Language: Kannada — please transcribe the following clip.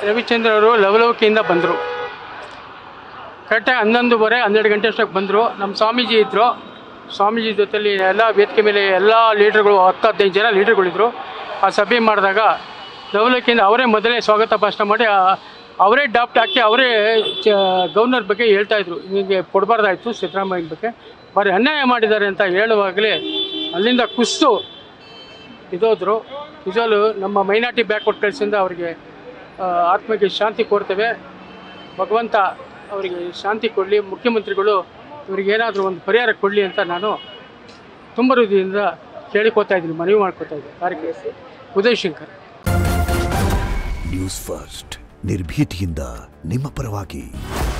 ರವಿಚಂದ್ರ ಅವರು ಲವಲವಿಕೆಯಿಂದ ಬಂದರು ಕರೆಕ್ಟಾಗಿ ಹನ್ನೊಂದುವರೆ ಹನ್ನೆರಡು ಗಂಟೆ ಅಷ್ಟಕ್ಕೆ ಬಂದರು ನಮ್ಮ ಸ್ವಾಮೀಜಿ ಇದ್ದರು ಸ್ವಾಮೀಜಿ ಜೊತೆಲಿ ಎಲ್ಲ ವೇದಿಕೆ ಮೇಲೆ ಎಲ್ಲ ಲೀಡ್ರುಗಳು ಹತ್ತು ಹದಿನೈದು ಜನ ಲೀಡ್ರುಗಳಿದ್ದರು ಆ ಸಭೆ ಮಾಡಿದಾಗ ಲವಲವಿಕೆಯಿಂದ ಅವರೇ ಮೊದಲೇ ಸ್ವಾಗತ ಭಾಷಣ ಮಾಡಿ ಆ- ಅವರೇ ಡಾಪ್ಟ್ ಹಾಕಿ ಅವರೇ ಚ ಗವರ್ನರ್ ಬಗ್ಗೆ ಹೇಳ್ತಾಯಿದ್ರು ಹೀಗೆ ಕೊಡಬಾರ್ದಾಯ್ತು ಸಿದ್ದರಾಮಯ್ಯನ ಬಗ್ಗೆ ಭಾರಿ ಅನ್ಯಾಯ ಮಾಡಿದ್ದಾರೆ ಅಂತ ಹೇಳುವಾಗಲೇ ಅಲ್ಲಿಂದ ಕುಸ್ತು ಇದೋದ್ರು ನಿಜವಲ್ಲೂ ನಮ್ಮ ಮೈನಾರಿಟಿ ಬ್ಯಾಕ್ವರ್ಡ್ ಕಳಿಸಿಂದ ಅವರಿಗೆ ಆ, ಆತ್ಮಕ್ಕೆ ಶಾಂತಿ ಕೋರ್ತೇವೆ ಭಗವಂತ ಅವರಿಗೆ ಶಾಂತಿ ಕೊಡಲಿ ಮುಖ್ಯಮಂತ್ರಿಗಳು ಇವರಿಗೆ ಏನಾದರೂ ಒಂದು ಪರಿಹಾರ ಕೊಡಲಿ ಅಂತ ನಾನು ತುಂಬ ಹೃದಯದಿಂದ ಕೇಳಿಕೋತಾ ಇದ್ದೀನಿ ಮನವಿ ಮಾಡ್ಕೋತಾ ಇದ್ದೀನಿ ಕಾರ್ಯಕರ್ತ ಉದಯ್ ಶಂಕರ್ ನ್ಯೂಸ್ ಫಸ್ಟ್ ನಿರ್ಭೀತಿಯಿಂದ ನಿಮ್ಮ ಪರವಾಗಿ